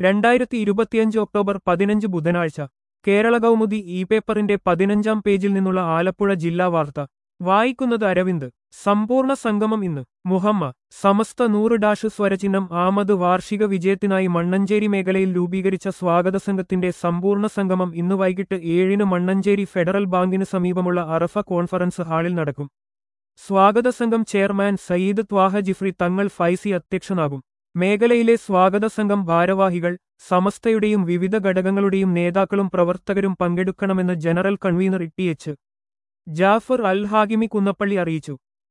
രണ്ടായിരത്തി ഇരുപത്തിയഞ്ച് ഒക്ടോബർ പതിനഞ്ച് ബുധനാഴ്ച കേരള കൗമുദി ഇ പേപ്പറിന്റെ പതിനഞ്ചാം പേജിൽ നിന്നുള്ള ആലപ്പുഴ ജില്ലാ വാർത്ത വായിക്കുന്നത് അരവിന്ദ് സമ്പൂർണ്ണ സംഗമം ഇന്ന് മുഹമ്മ സമസ്ത നൂറ് ഡാഷ് സ്വരചിഹ്നം ആമത് വാർഷിക വിജയത്തിനായി മണ്ണഞ്ചേരി മേഖലയിൽ രൂപീകരിച്ച സ്വാഗത സംഘത്തിന്റെ സമ്പൂർണ്ണ സംഗമം ഇന്ന് വൈകിട്ട് ഏഴിന് മണ്ണഞ്ചേരി ഫെഡറൽ ബാങ്കിന് സമീപമുള്ള അറഫ കോൺഫറൻസ് ഹാളിൽ നടക്കും സ്വാഗത സംഘം ചെയർമാൻ സയ്യിദ് ത്വാഹ ജിഫ്രി തങ്ങൾ ഫൈസി അധ്യക്ഷനാകും മേഖലയിലെ സ്വാഗത സംഘം ഭാരവാഹികൾ സമസ്തയുടെയും വിവിധ ഘടകങ്ങളുടെയും നേതാക്കളും പ്രവർത്തകരും പങ്കെടുക്കണമെന്ന് general convener E T H Jafar Al Hakimi Kunnappally അറിയിച്ചു